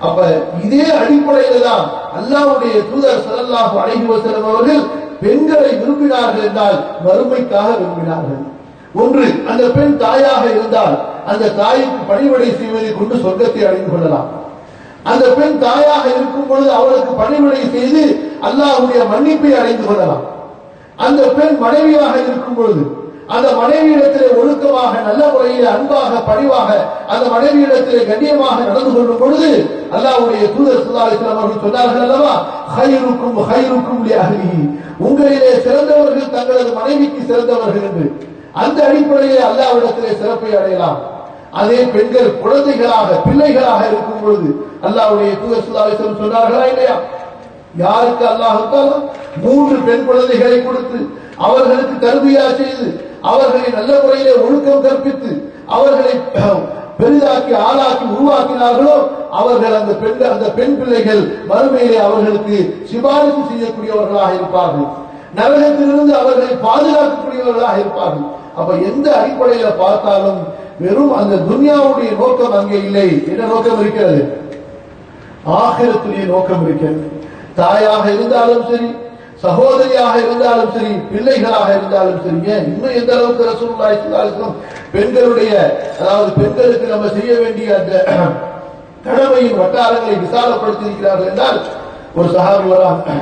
அப்ப இதே அடிப்படையில தான் அல்லாஹ்வுடைய தூதர் ஸல்லல்லாஹு அலைஹி வஸல்லம் அவர்கள் பெண்களை விரும்பினார்கள் என்றால் வறுமைக்காக விரும்பினார்கள் ஒன்று அந்த பெண் தாயாக இருந்தால் அந்த தாய்க்கு பணிவிடை செய்வதை கொண்டு சொர்க்கத்தை அடைந்து கொள்ளலாம் அந்த பெண் தாயாக இருக்கும் பொழுது அவளுக்கு பணிவிடை செய்து அல்லாஹ்வுடைய மன்னிப்பை அடைந்து கொள்ளலாம் அந்த பெண் மனைவியாக இருக்கும் பொழுது அந்த மனைவியிடத்திலே ஒழுக்கமாக நல்ல முறையில் அன்பாக பணிவாக அந்த மனைவியிடத்திலே கண்ணியமாக நடந்து கொள்ளும் பொழுது அல்லாஹ்வுடைய தூதர் சுல்லாஹிஸ்லாம் அவர்கள் சொன்னார்கள் அல்லவா ஹைருக்கும் ஹைருக்கும் அஹ்லிஹி உங்களிலே சிறந்தவர்கள் தங்களது மனைவிக்கு சிறந்தவர்கள் என்று அந்த அடிப்படையிலே அல்லாஹ்விடத்திலே சிறப்பை அடையலாம் அதே பெண்கள் குழந்தைகளாக பிள்ளைகளாக இருக்கும் பொழுது அல்லாஹ்வுடைய தூதர் சுல்லாஹிஸ்லாம் சொன்னார்களா இல்லையா யாருக்கு அல்லாஹ் மூன்று பெண் குழந்தைகளை கொடுத்து அவர்களுக்கு தருமையா செய்து அவர்களை நல்ல முறையிலே ஒழுக்கம் கற்பித்து அவர்களை பெரிதாக்கி ஆளாக்கி உருவாக்கினார்களோ அவர்கள் அந்த பெண்கள் அந்த பெண் பிள்ளைகள் மறுமையிலே அவர்களுக்கு சிபாரிசு செய்யக்கூடியவர்களாக இருப்பார்கள் நரகத்திலிருந்து அவர்களை பாதுகாக்கக்கூடியவர்களாக இருப்பார்கள் அப்ப எந்த அடிப்படையில பார்த்தாலும் வெறும் அந்த துன்யாவுடைய நோக்கம் அங்கே இல்லை என்ன நோக்கம் இருக்கிறது ஆகிரத்துடைய நோக்கம் இருக்கிறது தாயாக இருந்தாலும் சரி சகோதரியாக இருந்தாலும் சரி பிள்ளைகளாக இருந்தாலும் சரி ஏன் இன்னும் எந்த அளவுக்கு ரசூலுல்லாஹி ஸல்லல்லாஹு அலைஹி வஸல்லம் பெண்களுடைய அதாவது பெண்களுக்கு நம்ம செய்ய வேண்டிய அந்த கடமையின் வட்டாரங்களை விசாலப்படுத்தி இருக்கிறார்கள் என்றால் ஒரு சஹாபி வராங்க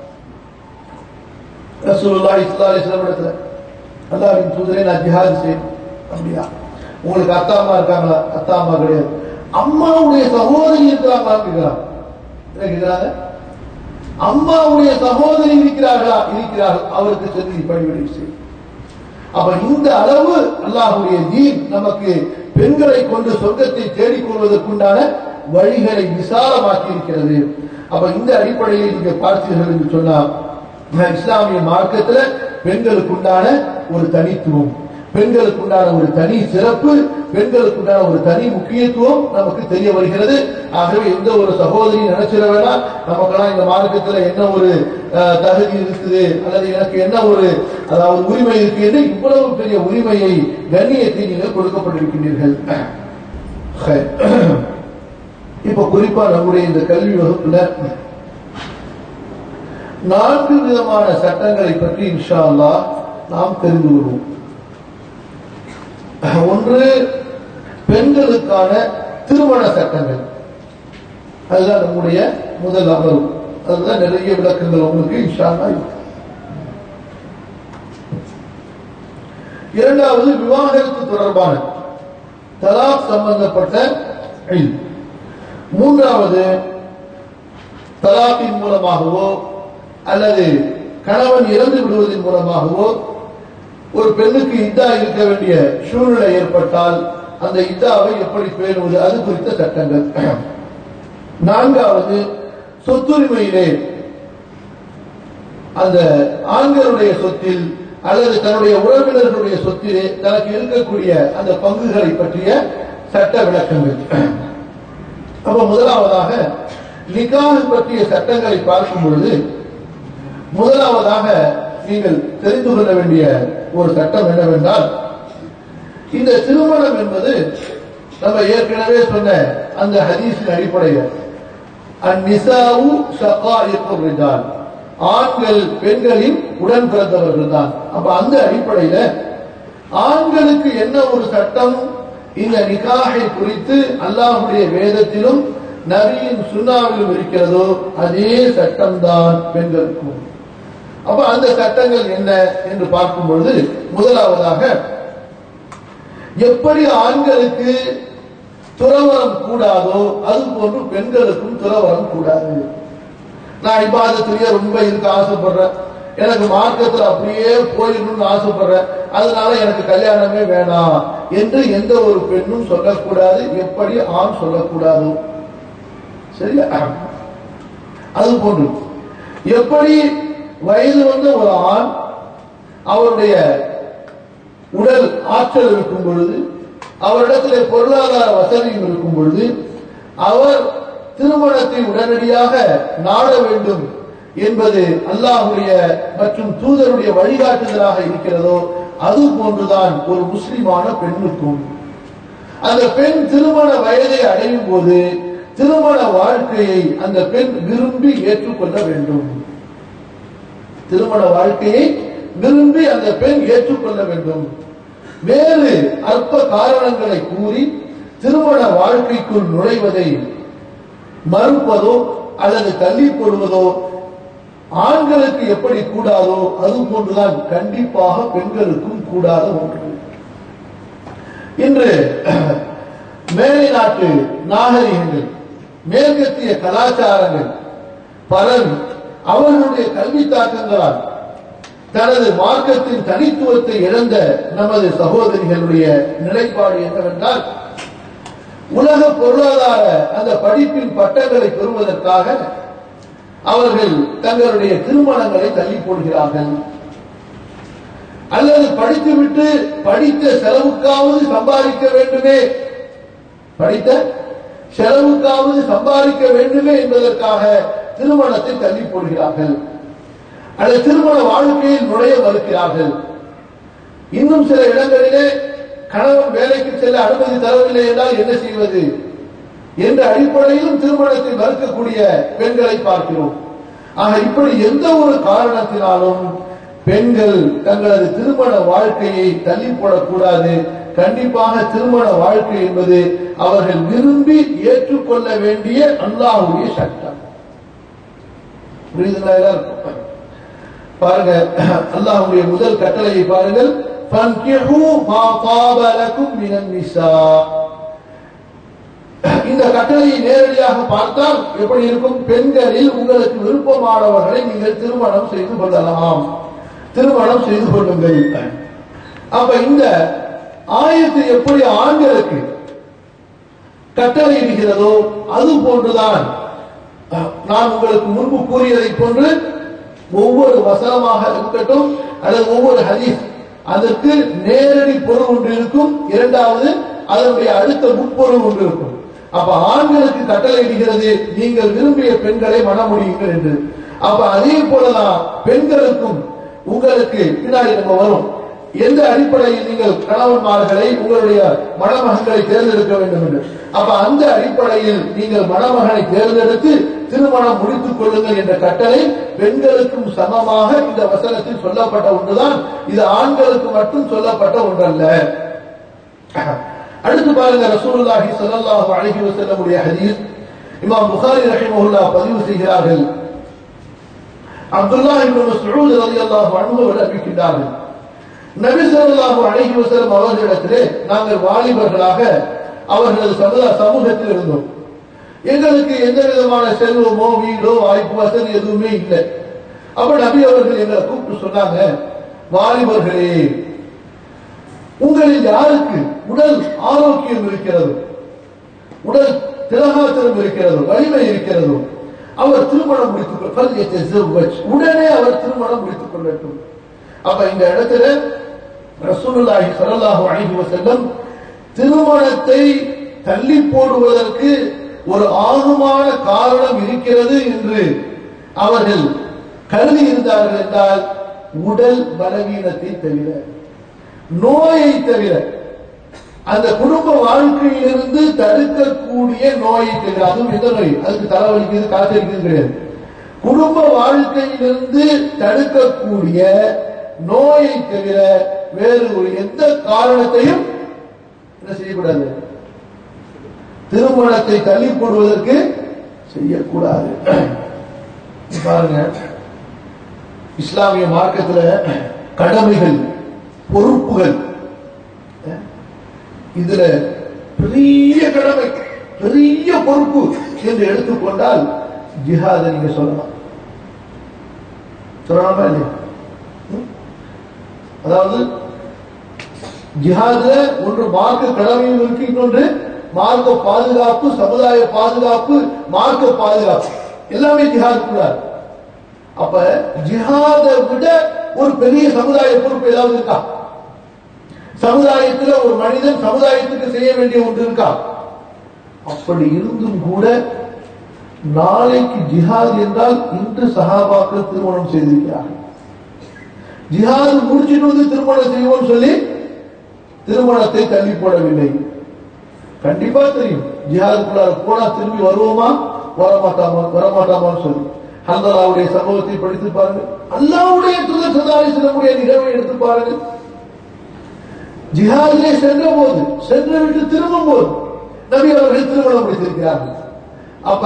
ரசூலுல்லாஹி ஸல்லல்லாஹு அலைஹி வஸல்லம் இடத்துல அல்லாஹ்வின் தூதரே நான் ஜிஹாத் செய்யணும் அப்படியா உங்களுக்கு அத்தா அம்மா இருக்காங்களா அத்தா அம்மா கிடையாது அம்மாவுடைய சகோதரி இருக்கிறாங்களா கேட்கிறாங்க என்ன கேட்கிறாங்க அம்மாவுடைய சகோதரி இருக்கிறார்களா இருக்கிறார்கள் அவருக்கு சென்று பணிவிடை செய்யும் அப்ப இந்த அளவு அல்லாஹுடைய தீன் நமக்கு பெண்களை கொண்டு சொர்க்கத்தை தேடிக்கொள்வதற்குண்டான வழிகளை விசாலமாக்கி இருக்கிறது அப்ப இந்த அடிப்படையில் நீங்க பார்த்தீர்கள் என்று சொன்னால் இஸ்லாமிய மார்க்கத்துல பெண்களுக்குண்டான ஒரு தனித்துவம் பெண்களுக்குண்டான ஒரு தனி சிறப்பு பெண்களுக்குண்டான ஒரு தனி முக்கியத்துவம் நமக்கு தெரிய வருகிறது ஆகவே எந்த ஒரு சகோதரி நினைச்சிட வேணாம் நமக்கெல்லாம் இந்த மார்க்கத்துல என்ன ஒரு அஹ், தகுதி இருக்குது அல்லது எனக்கு என்ன ஒரு அதாவது உரிமை இருக்கு என்று இவ்வளவு பெரிய உரிமையை கண்ணியத்தை நீங்கள் கொடுக்கப்பட்டிருக்கின்றீர்கள் ஹை. இப்ப குறிப்பா நம்முடைய இந்த கல்வி வகுப்புல நான்கு விதமான சட்டங்களை பற்றி இன்ஷா அல்லாஹ் நாம் தெரிந்து கொள்வோம் ஒன்று பெண்களுக்கான திருமண சட்டங்கள் அதுதான் நம்முடைய முதல் அமர்வு அதுதான் நிறைய விளக்கங்கள் உங்களுக்கு இன்ஷா அல்லாஹ் இருக்கு. இரண்டாவது விவாகரத்து தொடர்பான தலாக் சம்பந்தப்பட்ட இல்ம். மூன்றாவது தலாக்கின் மூலமாகவோ அல்லது கணவன் இறந்து விடுவதன் மூலமாகவோ ஒரு பெண்ணுக்கு இத்தா இருக்க வேண்டிய சூழ்நிலை ஏற்பட்டால் அந்த இத்தாவை எப்படி பேணுவது அது குறித்த சட்டங்கள் நான்காவது சொத்துரிமையிலே அந்த ஆண்களுடைய சொத்தில் அல்லது தன்னுடைய உறவினர்களுடைய சொத்திலே தனக்கு இருக்கக்கூடிய அந்த பங்குகளை பற்றிய சட்ட விளக்கங்கள் அப்ப முதலாவதாக நிகாஹ் பற்றிய சட்டங்களை பார்க்கும் பொழுது முதலாவதாக நீங்கள் தெரிந்து கொள்ள வேண்டிய ஒரு சட்டம் என்னவென்றால் இந்த திருமணம் என்பது நம்ம ஏற்கனவே சொன்ன அந்த ஹதீஸின் அடிப்படையில் அந்நிசாவு ஷகாயிக்குர் ரிஜால் ஆண்கள் பெண்களின் உடன் பிறந்தவர்கள் தான் அப்ப அந்த அடிப்படையில ஆண்களுக்கு என்ன ஒரு சட்டம் இந்த நிகாஹை குறித்து அல்லாஹுடைய வேதத்திலும் நபியின் சுண்ணாவிலும் இருக்கிறதோ அதே சட்டம்தான் பெண்களுக்கும் அப்ப அந்த சட்டங்கள் என்ன என்று பார்க்கும் பொழுது முதலாவதாக எப்படி ஆண்களுக்கு துறவரம் கூடாதோ அது போன்று பெண்களுக்கும் துறவரம் கூடாது நான் இபாதத்திலேயே ரொம்ப இருக்க ஆசைப்படுறேன் எனக்கு மார்க்கத்தில் அப்படியே போயிடணும்னு ஆசைப்படுறேன் அதனால எனக்கு கல்யாணமே வேணாம் என்று எந்த ஒரு பெண்ணும் சொல்லக்கூடாது எப்படி ஆண் சொல்லக்கூடாதோ சரியா அது போன்று எப்படி வயது வந்த ஒரு ஆண் அவருடைய உடல் ஆற்றல் இருக்கும் பொழுது அவரிடத்திலே பொருளாதார வசதியும் இருக்கும் பொழுது அவர் திருமணத்தை உடனடியாக நாட வேண்டும் என்பது அல்லாஹுடைய மற்றும் தூதருடைய வழிகாட்டுதலாக இருக்கிறதோ அது போன்றுதான் ஒரு முஸ்லிமான பெண்ணுக்கும் அந்த பெண் திருமண வயதை அடையும் போது திருமண வாழ்க்கையை அந்த பெண் விரும்பி ஏற்றுக்கொள்ள வேண்டும் திருமண வாழ்க்கையை விரும்பி அந்த பெண் ஏற்றுக்கொள்ள வேண்டும் வேறு அற்ப காரணங்களை கூறி திருமண வாழ்க்கைக்குள் நுழைவதை மறுப்பதோ அல்லது தள்ளி போடுவதோ ஆண்களுக்கு எப்படி கூடாதோ அது போன்றுதான் கண்டிப்பாக பெண்களுக்கும் கூடாத ஒன்று இன்று மேலை நாட்டு நாகரிகங்கள் மேற்கத்திய கலாச்சாரங்கள் பலர் அவர்களுடைய கல்வி தாக்கங்களால் தனது மார்க்கத்தின் தனித்துவத்தை இழந்த நமது சகோதரிகளுடைய நிலைப்பாடு என்னவென்றால் உலக பொருளாதார அந்த படிப்பின் பட்டங்களை பெறுவதற்காக அவர்கள் தங்களுடைய திருமணங்களை தள்ளி போடுகிறார்கள் அல்லது படித்துவிட்டு படித்த செலவுக்காவது சம்பாதிக்க வேண்டுமே படித்த செலவுக்காவது சம்பாதிக்க வேண்டுமே என்பதற்காக திருமணத்தை தள்ளி போடுகிறார்கள் அல்லது திருமண வாழ்க்கையில் நுழைய மறுக்கிறார்கள் இன்னும் சில இடங்களிலே கணவன் வேலைக்கு செல்ல அனுமதி தரவில்லை என்றால் என்ன செய்வது என்ற அடிப்படையிலும் திருமணத்தை மறுக்கக்கூடிய பெண்களை பார்க்கிறோம் ஆக இப்படி எந்த ஒரு காரணத்தினாலும் பெண்கள் தங்களது திருமண வாழ்க்கையை தள்ளி போடக்கூடாது கண்டிப்பாக திருமண வாழ்க்கை என்பது அவர்கள் விரும்பி ஏற்றுக்கொள்ள வேண்டிய அல்லாஹுடைய சட்டம் புரியுதுங்களா எல்லாருக்கும் பாருங்க அல்லாஹ்வுடைய முதல் கட்டளையை பாருங்கள் فَانْكِحُوا مَا طَابَ لَكُم مِّنَ النِّسَاءِ இந்த கட்டளையை நேரடியாக பார்த்தால் எப்படி இருக்கும் பெண்களில் உங்களுக்கு விருப்பமானவர்களை நீங்கள் திருமணம் செய்து கொள்ளலாம் திருமணம் செய்து கொள்ளுங்கள் அப்ப இந்த ஆயத்து எப்படி ஆண்களுக்கு கட்டளையிடுகிறதோ அது போன்றுதான் நான் உங்களுக்கு முன்பு கூறியதை போன்று ஒவ்வொரு வசனமாக இருக்கட்டும் அல்லது ஒவ்வொரு ஹதீஸ் அதற்கு நேரடி பொருள் ஒன்று இருக்கும் இரண்டாவது அதனுடைய அடுத்த முற்பொருள் ஒன்று இருக்கும் அப்ப ஆண்களுக்கு கட்டளை இடுகிறது நீங்கள் விரும்பிய பெண்களை மணமுடியுங்கள் என்று அப்ப அதே போலதான் பெண்களுக்கும் உங்களுக்கு பின்னாடி நம்ம வரும் எந்த அடிப்படையில் நீங்கள் கணவன்மார்களை உங்களுடைய மணமகன்களை தேர்ந்தெடுக்க வேண்டும் என்று அப்ப அந்த அடிப்படையில் நீங்கள் மணமகனை தேர்ந்தெடுத்து திருமணம் முடித்துக் கொள்ளுங்கள் என்ற கட்டளை பெண்களுக்கும் சமமாக இந்த வசனத்தில் சொல்லப்பட்ட ஒன்றுதான் இது ஆண்களுக்கு மட்டும் சொல்லப்பட்ட ஒன்றல்ல அடுத்து பாருங்க ரசூலுல்லாஹி ஸல்லல்லாஹு அலைஹி வஸல்லம் உடைய ஹதீஸ் இமாம் புகாரி ரஹிமஹுல்லாஹ் பதிவு செய்கிறார்கள் அப்துல்லாஹ் இப்னு மஸ்ஊத் ரலியல்லாஹு அன்ஹு அவர்கள் அறிவிக்கின்றார்கள் நபி ஸல்லல்லாஹு அலைஹி வஸல்லம் அவர்களிடத்திலே நாங்கள் வாலிபர்களாக அவர்களது சமுதாய சமூகத்தில் இருந்தோம் எங்களுக்கு எந்த விதமான செல்வமோ வீடோ வாய்ப்பு வசதி எதுவுமே இல்லை அப்ப நபி அவர்கள் எங்களை கூப்பிட்டு சொன்னாங்க வாலிபர்களே உங்களில் யாருக்கு உடல் ஆரோக்கியம் இருக்கிறது உடல் திலகாத்திரம் இருக்கிறது வலிமை இருக்கிறதோ அவர் திருமணம் முடித்துக் கொள்ள உடனே அவர் திருமணம் முடித்துக் கொள்ளட்டும் அப்ப இந்த இடத்துல ரசூலுல்லாஹி ஸல்லல்லாஹு அலைஹி வஸல்லம் திருமணத்தை தள்ளி போடுவதற்கு ஒரு ஆகுமான காரணம் இருக்கிறது என்று அவர்கள் கருதி இருந்தார்கள் என்றால் உடல் பலவீனத்தை தவிர நோயை தவிர அந்த குடும்ப வாழ்க்கையிலிருந்து தடுக்கக்கூடிய நோயை தவிர அதுவும் எந்த நோய் அதுக்கு தலைவலிக்குது காத்தடிக்கிறது கிடையாது குடும்ப வாழ்க்கையிலிருந்து தடுக்கக்கூடிய நோயை தவிர வேறு ஒரு எந்த காரணத்தையும் என்ன செய்யக்கூடாது திருமணத்தை தள்ளி போடுவதற்கு செய்யக்கூடாது பாருங்க இஸ்லாமிய மார்க்கத்துல கடமைகள் பொறுப்புகள் இதுல பெரிய கடமை பெரிய பொறுப்பு என்று எடுத்துக்கொண்டால் ஜிஹாத நீங்க சொல்லலாம் சொல்லலாமா இல்லையா அதாவது ஜிஹாதுல ஒன்று மார்க்க கடமையும் இருக்கு இன்னொன்று மார்க்க பாதுகாப்பு சமுதாய பாதுகாப்பு மார்க்க பாதுகாப்பு எல்லாமே ஜிஹாதுக்குள்ளார் அப்ப ஜிஹாதை விட ஒரு பெரிய சமுதாய பொறுப்பு ஏதாவது இருக்கா சமுதாயத்தில் ஒரு மனிதன் சமுதாயத்துக்கு செய்ய வேண்டிய ஒன்று இருக்கா அப்படி இருந்தும் கூட நாளைக்கு ஜிஹாத் என்றால் இன்று சஹாபாக்கள் திருமணம் செய்திருக்கிறார்கள் ஜிஹாது முடிச்சிட்டு வந்து திருமணம் செய்வோம் சொல்லி திருமணத்தை தள்ளி போடவில்லை கண்டிப்பா தெரியும் ஜிஹாதுக்குள்ளார போனா திரும்பி வருவோமா வரமாட்டாமா வரமாட்டாமான்னு சொல்லி ஹந்தலாவுடைய சம்பவத்தை படித்து பாருங்க அல்லாவுடைய தூதர் சதாரி செல்லக்கூடிய நிகழ்வை எடுத்து பாருங்க ஜிஹாதிலே சென்ற போது சென்று விட்டு திரும்பும் போது நபி அவர்கள் திருமணம் முடித்திருக்கிறார்கள் அப்ப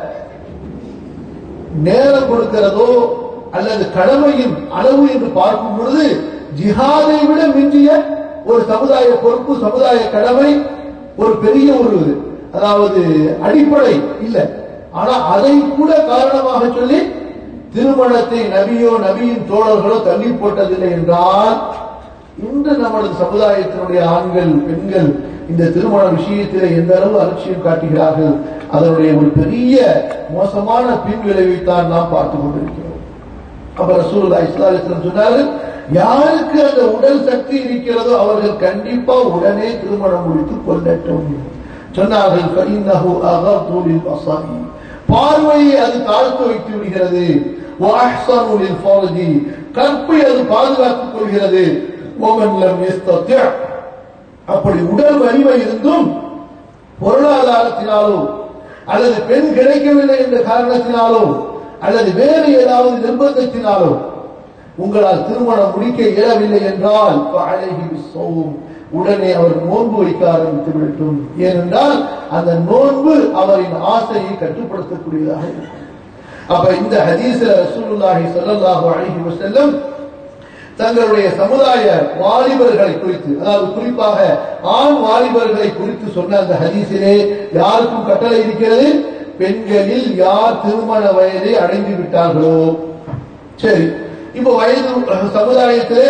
நேரம் கொடுக்கிறதோ அல்லது கடமையின் அளவு என்று பார்க்கும் பொழுது ஜிஹாதை விட மிஞ்சிய ஒரு சமுதாய பொறுப்பு சமுதாய கடமை ஒரு பெரிய ஒரு அதாவது அடிப்படை இல்லை ஆனா அதை கூட காரணமாக சொல்லி திருமணத்தை நபியோ நபியின் தோழர்களோ தள்ளி போட்டதில்லை என்றால் இன்று நமது சமுதாயத்தினுடைய ஆண்கள் பெண்கள் இந்த திருமண விஷயத்தில் எந்த அளவு அலட்சியம் காட்டுகிறார்கள் அதனுடைய ஒரு பெரிய மோசமான பின் விளைவைத்தான் நாம் பார்த்து கொண்டிருக்கிறோம் அப்ப ரசூலுல்லாஹி ஸல்லல்லாஹு அலைஹி வஸல்லம் சொன்னார்கள் யாருக்கு அந்த உடல் சக்தி இருக்கிறதோ அவர்கள் கண்டிப்பா உடனே திருமணம் முடித்து கொள்ளட்டும் சொன்னார்கள் ஃபஇன்னஹு அகது லில்பஸரி பார்வையை அது தாழ்த்து வைத்து விடுகிறது வஅஹ்ஸனு லில்ஃபர்ஜி கற்பை அது பாதுகாத்துக் கொள்கிறது ومن لم يستطع அப்படி உடல் வலிமை இருந்தும் பொருளாதாரத்தினாலோ அல்லது பெண் கிடைக்கவில்லை என்ற காரணத்தினாலோ அல்லது வேறு ஏதாவது நிர்பந்தத்தினாலோ உங்களால் திருமணம் முடிக்க இயலவில்லை என்றால் فعليه بالصوم. உடனே அவர் நோன்பு வைக்க ஆரம்பித்து விடட்டும் ஏனென்றால் அந்த நோன்பு அவரின் ஆசையை கட்டுப்படுத்தக்கூடியதாக இருக்கும் அப்ப இந்த ஹதீஸ்ல ரசூலுல்லாஹி ஸல்லல்லாஹு அலைஹி வஸல்லம் தங்களுடைய சமுதாய வாலிபர்களை குறித்து அதாவது குறிப்பாக ஆண் வாலிபர்களை குறித்து சொன்ன அந்த ஹதீஸிலே யாருக்கும் கட்டளை இருக்கிறது பெண்களில் யார் திருமண வயதை அடைந்து விட்டார்களோ சரி இப்ப வயது சமுதாயத்திலே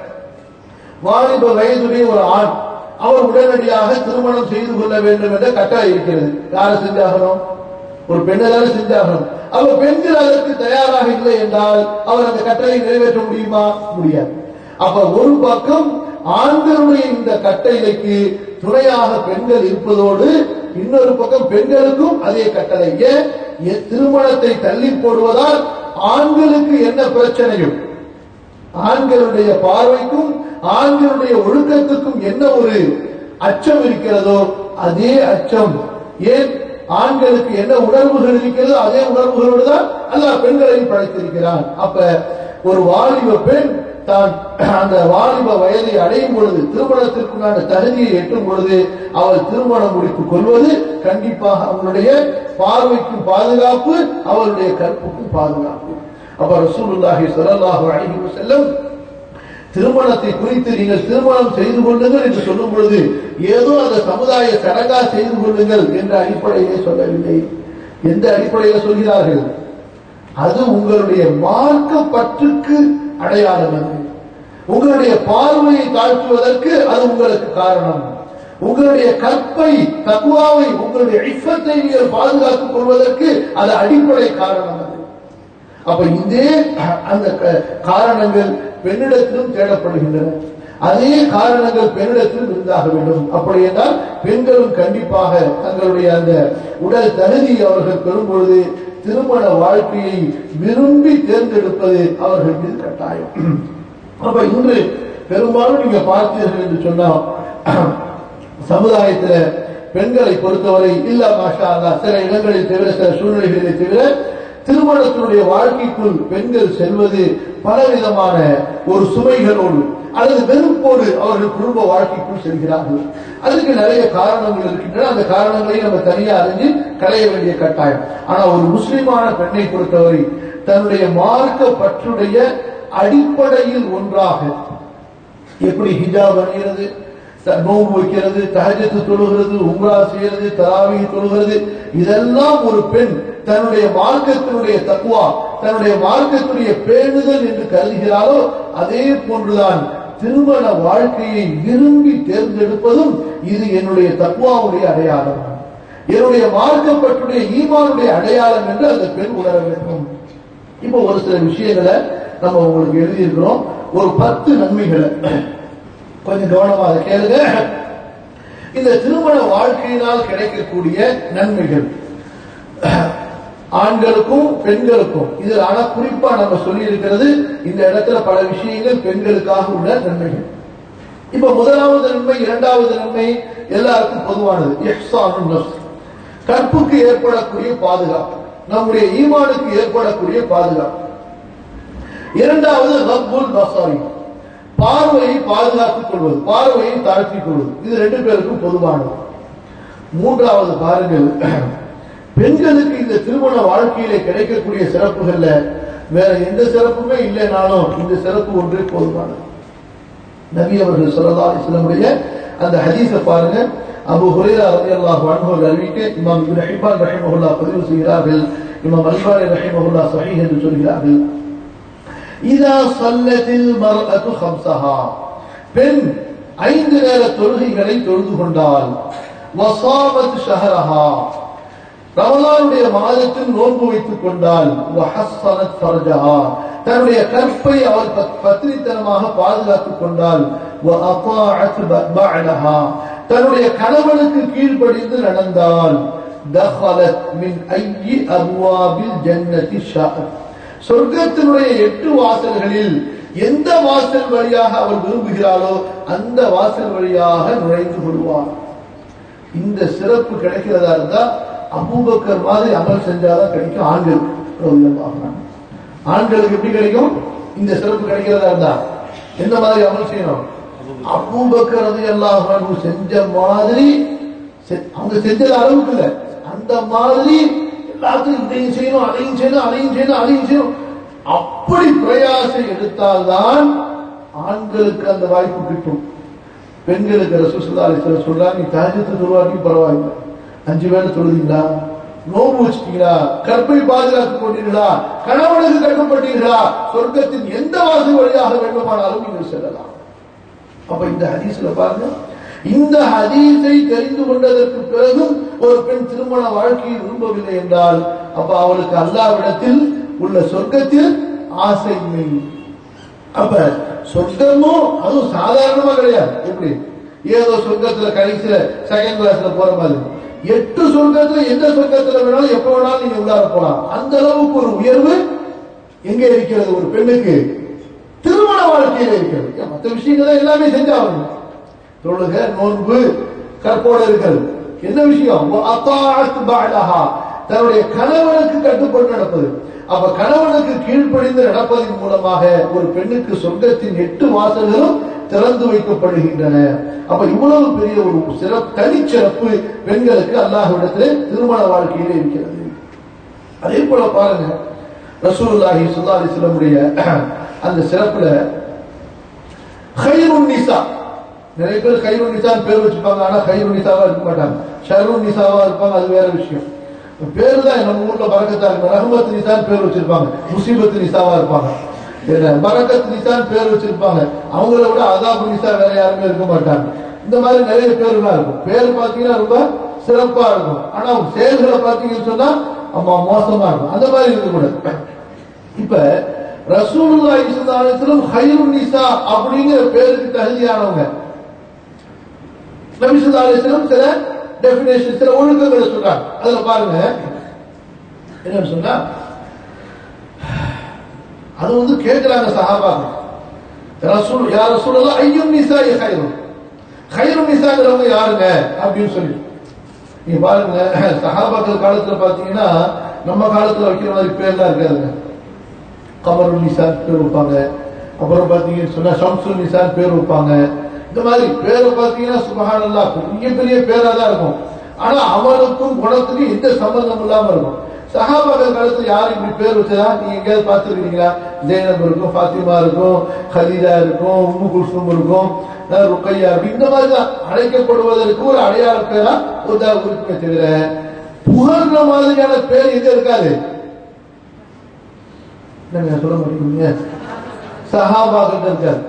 வாலிப வயதுடைய ஒரு ஆண் அவர் உடனடியாக திருமணம் செய்து கொள்ள வேண்டும் என்ற கட்டளை இருக்கிறது யாரை செஞ்சாகணும் ஒரு பெண்ணதான செஞ்சாகணும் அவர் பெண்கள் அதற்கு தயாராக இல்லை என்றால் அவர் அந்த கட்டளை நிறைவேற்ற முடியுமா முடியாது அப்ப ஒரு பக்கம் ஆண்களுடைய இந்த கட்டளைக்கு துணையாக பெண்கள் இருப்பதோடு இன்னொரு பக்கம் பெண்களுக்கும் அதே கட்டளை ஏன் எ- திருமணத்தை தள்ளி போடுவதால் ஆண்களுக்கு என்ன பிரச்சனையும் ஆண்களுடைய பார்வைக்கும் ஆண்களுடைய ஒழுக்கத்துக்கும் என்ன ஒரு அச்சம் இருக்கிறதோ அதே அச்சம் ஏன் ஆண்களுக்கு என்ன உணர்வுகள் இருக்கிறதோ அதே உணர்வுகளோடு தான் அல்லாஹ் பெண்களையும் படைத்திருக்கிறான் அப்ப ஒரு வாலிப பெண் தான் அந்த வாலிப வயதை அடையும் பொழுது திருமணத்திற்குண்டான தகுதியை எட்டும் பொழுது அவள் திருமணம் முடித்துக் கொள்வது கண்டிப்பாக அவளுடைய பார்வைக்கும் பாதுகாப்பு அவளுடைய கற்புக்கும் பாதுகாப்பு அப்ப ரசூலுல்லாஹி ஸல்லல்லாஹு அலைஹி வஸல்லம் திருமணத்தை குறித்து நீங்கள் திருமணம் செய்து கொள்ளுங்கள் என்று சொல்லும் பொழுது ஏதோ அந்த சமுதாய சடங்கா செய்து கொள்ளுங்கள் என்ற அடிப்படையிலே சொல்லவில்லை எந்த அடிப்படையில் சொல்கிறார்கள் அது உங்களுடைய மார்க்க பற்றுக்கு அடையாளம் அது உங்களுடைய பார்வையை தாழ்த்துவதற்கு அது உங்களுக்கு காரணம் உங்களுடைய கற்பை தக்குவாவை உங்களுடைய இஃபத்தை நீங்கள் பாதுகாத்துக் கொள்வதற்கு அது அடிப்படை காரணம் அது அப்ப இதே அந்த க- காரணங்கள் பெண்ணிடத்திலும் தேடப்படுகின்றன அதே காரணங்கள் பெண்ணிடத்திலும் இருந்தாக வேண்டும் அப்படி என்றால் பெண்களும் கண்டிப்பாக தங்களுடைய அந்த உடல் தகுதியை அவர்கள் பெறும் பொழுது திருமண வாழ்க்கையை விரும்பி தேர்ந்தெடுப்பது அவர்கள் மீது கட்டாயம் அப்ப இன்று பெரும்பாலும் நீங்க பார்த்தீர்கள் என்று சொன்னால் சமுதாயத்துல பெண்களை பொறுத்தவரை இல்ல மாஷா அல்லா சில இடங்களில் தவிர சில சூழ்நிலைகளை தவிர திருமணத்தினுடைய வாழ்க்கைக்குள் பெண்கள் செல்வது பலவிதமான ஒரு சுமைகளோடு அல்லது வெறுப்போடு அவர்கள் குடும்ப வாழ்க்கைக்குள் செல்கிறார்கள் அதுக்கு நிறைய காரணங்கள் இருக்கின்றன அந்த காரணங்களை நம்ம தனியா அறிஞ்சு களைய வேண்டிய கட்டாயம் ஆனா ஒரு முஸ்லிமான பெண்ணை பொறுத்தவரை தன்னுடைய மார்க்க பற்றுடைய அடிப்படையில் ஒன்றாக எப்படி ஹிஜாப் அணிகிறது த- நோன்பு வைக்கிறது தஹஜத்து தொழுகிறது உம்ரா செய்யறது தராவி தொழுகிறது இதெல்லாம் ஒரு பெண் தன்னுடைய மார்க்கத்தினுடைய தக்குவா தன்னுடைய மார்க்கத்தினுடைய பேணுதல் என்று கருதுகிறாரோ அதே போன்றுதான் திருமண வாழ்க்கையை விரும்பி தேர்ந்தெடுப்பதும் இது என்னுடைய தக்குவாவுடைய அடையாளம் என்னுடைய மார்க்கப்பட்டுடைய ஈமானுடைய அடையாளம் என்று அந்த பெண் உணர வேண்டும் இப்போ ஒரு சில விஷயங்களை நம்ம உங்களுக்கு எழுதியிருக்கிறோம் ஒரு பத்து நன்மைகளை கொஞ்சம் கவனமா அதை கேளுங்க இந்த திருமண வாழ்க்கையினால் கிடைக்கக்கூடிய நன்மைகள் ஆண்களுக்கும் பெண்களுக்கும் இதில் ஆனா குறிப்பா நம்ம சொல்லி இருக்கிறது இந்த இடத்துல பல விஷயங்கள் பெண்களுக்காக உள்ள நன்மைகள் இப்ப முதலாவது நன்மை இரண்டாவது நன்மை எல்லாருக்கும் பொதுவானது இஹ்சானுன் நஃப்ஸ். கற்புக்கு ஏற்படக்கூடிய பாதுகாப்பு நம்முடைய ஈமானுக்கு ஏற்படக்கூடிய பாதுகாப்பு இரண்டாவது ரப்புல் பசாரி பார்வையை பாதுகாத்துக் கொள்வது பார்வையை தாழ்த்திக் கொள்வது இது ரெண்டு பேருக்கும் பொதுவானது மூன்றாவது பாருங்கள் பெண்களுக்கு இந்த திருமண வாழ்க்கையிலே கிடைக்கக்கூடிய சிறப்புகள்ல வேற எந்த சிறப்புமே இல்லைனாலும் இந்த சிறப்பு ஒன்றே போதுமானது நபி அவர்கள் சொல்லலா இஸ்லமுடைய அந்த ஹதீஸை பாருங்க அபு ஹுரேரா ரலியல்லாஹு அன்ஹு அறிவிக்க இமாம் இப்னு ஹிப்பான் ரஹிமஹுல்லாஹ் பதிவு செய்கிறார்கள் இமாம் அல்பாரி ரஹிமஹுல்லாஹ் சஹீஹ் என்று சொல்கிறார்கள் இதா சல்லத்தில் மர்அத்து ஹம்சஹா பெண் ஐந்து நேர தொழுகைகளை தொழுது கொண்டால் வசாமத் ஷஹரஹா ரமலானுடைய மாதத்தில் நோன்பு வைத்துக் கொண்டால் வஹஸ்ஸனத் ஃபர்ஜஹா தன்னுடைய கற்பை அவள் பத்திரித்தனமாக பாதுகாத்துக் கொண்டால் வஅதாஅத் பஅலஹா தன்னுடைய கணவனுக்கு கீழ்ப்படிந்து நடந்தால் தஹலத் மின் ஐயி அப்வாபில் ஜன்னதி ஷாஅத் சொர்க்கத்தினுடைய எட்டு வாசல்களில் எந்த வாசல் வழியாக அவள் விரும்புகிறாளோ அந்த வாசல் வழியாக நுழைந்து கொள்வார் இந்த சிறப்பு கிடைக்கிறதா இருந்தா அபூபக்கர் மாதிரி அமல் செஞ்சாதான் கிடைக்கும் ஆண்களுக்கு ஆண்களுக்கு எப்படி கிடைக்கும் இந்த சிறப்பு கிடைக்கிறதா இருந்தா எந்த மாதிரி அமல் செய்யணும் அபூபக்கர் அது எல்லாம் செஞ்ச மாதிரி அவங்க செஞ்சது அளவுக்கு இல்ல அந்த மாதிரி எல்லாத்தையும் இதையும் செய்யணும் அதையும் செய்யணும் அதையும் செய்யணும் அதையும் செய்யணும் அப்படி பிரயாசம் எடுத்தால்தான் ஆண்களுக்கு அந்த வாய்ப்பு கிட்டும் பெண்களுக்கு ரசூசுல்லா அலிஸ்வரர் சொல்றாங்க நீ தாஜத்து தொழுவாட்டி பரவாயில்லை அஞ்சு வேலை தொழுதீங்களா நோம்பு வச்சுட்டீங்களா கற்பை பாதுகாத்துக் கொண்டீர்களா கணவனுக்கு கட்டுப்பட்டீர்களா சொர்க்கத்தின் எந்த வாசல் வழியாக வேண்டுமானாலும் நீங்கள் செல்லலாம் அப்ப இந்த ஹதீஸ்ல பாருங்க இந்த ஹதீஸை தெரிந்து கொண்டதற்கு பிறகும் ஒரு பெண் திருமண வாழ்க்கையை விரும்பவில்லை என்றால் அப்ப அவளுக்கு அல்லாவிடத்தில் உள்ள சொர்க்கத்தில் ஆசை இல்லை அப்ப சொர்க்கமும் அதுவும் சாதாரணமா கிடையாது எப்படி ஏதோ சொர்க்கத்துல கடைசியில செகண்ட் கிளாஸ்ல போற மாதிரி எட்டு சொர்க்கத்துல எந்த சொர்க்கத்துல வேணாலும் எப்ப வேணாலும் நீங்க உள்ளார போலாம் அந்த அளவுக்கு ஒரு உயர்வு எங்க இருக்கிறது ஒரு பெண்ணுக்கு திருமண வாழ்க்கையில இருக்கிறது மற்ற விஷயங்கள் எல்லாமே செஞ்சாகணும் தொழுக நோன்பு கற்போடு இருக்கிறது என்ன விஷயம் தன்னுடைய கணவனுக்கு கட்டுப்பட்டு நடப்பது அப்ப கணவனுக்கு கீழ்ப்படிந்து நடப்பதன் மூலமாக ஒரு பெண்ணுக்கு சொர்க்கத்தின் எட்டு வாசல்களும் திறந்து வைக்கப்படுகின்றன அப்ப இவ்வளவு பெரிய ஒரு சிறப்பு தனிச்சிறப்பு பெண்களுக்கு அல்லாஹ்விடத்தில் திருமண வாழ்க்கையில இருக்கிறது அதே போல பாருங்க ரசூலுல்லாஹி சுல்லா அலிஸ்லமுடைய அந்த சிறப்புல ஹைருன் நிசா நிறைய பேர் ஹைருன் நிசான்னு பேர் வச்சுப்பாங்க ஆனா ஹைருன் நிசாவா இருக்க மாட்டாங்க ஷருன் நிசாவா இருப்பாங்க அது வேற விஷயம் பேரு தான் நம்ம ஊர்ல பரக்கத்தா இருக்கும் ரஹமத் நிசான் பேர் வச்சிருப்பாங்க முசீபத் நிசாவா இருப்பாங்க பரக்கத் நிசான் பேர் வச்சிருப்பாங்க அவங்கள விட அதாபு நிசா வேற யாருமே இருக்க மாட்டாங்க இந்த மாதிரி நிறைய பேருலாம் இருக்கும் பேர் பாத்தீங்கன்னா ரொம்ப சிறப்பா இருக்கும் ஆனா செயல்களை பாத்தீங்கன்னு சொன்னா அம்மா மோசமா இருக்கும் அந்த மாதிரி இருக்கக்கூடாது இப்ப ரசூலுல்லா இஸ்லாத்திலும் ஹைருன் நிசா அப்படிங்கிற பேருக்கு தகுதியானவங்க நபிசுல்லா அலிஸ்லம் சில டெபினேஷன் சில ஒழுக்கங்களை சொல்றாங்க அதுல பாருங்க என்னன்னு சொன்னா அது வந்து கேட்கிறாங்க சஹாபாங்க ரசூல் யார் ரசூல் ஐயும் நிசா ஹைரும் ஹைரும் நிசாங்கிறவங்க யாருங்க அப்படின்னு சொல்லி நீங்க பாருங்க சஹாபாக்கள் காலத்துல பாத்தீங்கன்னா நம்ம காலத்துல வைக்கிற மாதிரி பேர்லாம் இருக்காதுங்க கமருல் நிசான் பேர் வைப்பாங்க அப்புறம் பாத்தீங்கன்னு சொன்னா ஷம்சுல் நிசான் பேர் வைப்பாங்க இந்த மாதிரி பேரை பார்த்தீங்கன்னா சுபஹானல்லா பெரிய பெரிய பேரா தான் இருக்கும் ஆனா அவனுக்கும் குணத்துக்கும் எந்த சம்பந்தம் இல்லாம இருக்கும் சஹாபாக்கள் காலத்துல யாரும் இப்படி பேர் வச்சதா நீங்க எங்கேயாவது பார்த்துருக்கீங்களா ஜெயனப் இருக்கும் ஃபாத்திமா இருக்கும் ஹதீஜா இருக்கும் உம்மு குல்சும் இருக்கும் ருக்கையா இருக்கும் இந்த மாதிரி தான் அழைக்கப்படுவதற்கு ஒரு அடையாள பேரா ஒரு இருக்குமே தவிர புகழ்ற மாதிரியான பேர் எங்க இருக்காது என்னங்க சொல்ல மாட்டேங்கிறீங்க சஹாபாக்கிட்ட இருக்காது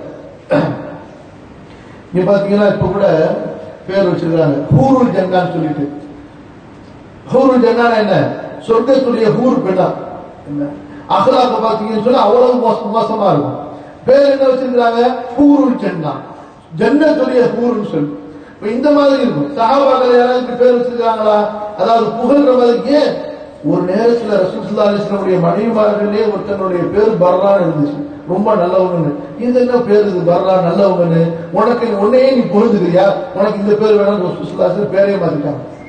இங்க பாத்தீங்கன்னா இப்ப கூட பேர் வச்சிருக்காங்க ஹூருல் ஜன்னான்னு சொல்லிட்டு ஹூருல் ஜன்னான என்ன சொர்க்கத்துடைய ஹூர் பெண்ணா என்ன அகலாக்க பாத்தீங்கன்னு சொன்னா அவ்வளவு மோசம் மோசமா இருக்கும் பேர் என்ன வச்சிருக்காங்க ஹூருல் ஜன்னா ஜன்னத்துடைய ஹூருன்னு சொல்லி இப்ப இந்த மாதிரி இருக்கும் சஹாபாக்கள் யாராவது பேர் வச்சிருக்காங்களா அதாவது புகழ்ற மாதிரி ஏன் ஒரு நேரத்துல ரசூசுல்லா அலிஸ்லமுடைய மனைவிமார்களே ஒருத்தனுடைய பேர் பர்ரான்னு இருந்துச்சு ரொம்ப நல்லவங்கன்னு இது என்ன பேர் இது பர்ரா நல்லவங்கன்னு உனக்கு உன்னையே நீ பொழுதுக்கிறியா உனக்கு இந்த பேர் வேணும் ரசூசுல்லா பேரே மாத்திட்டாங்க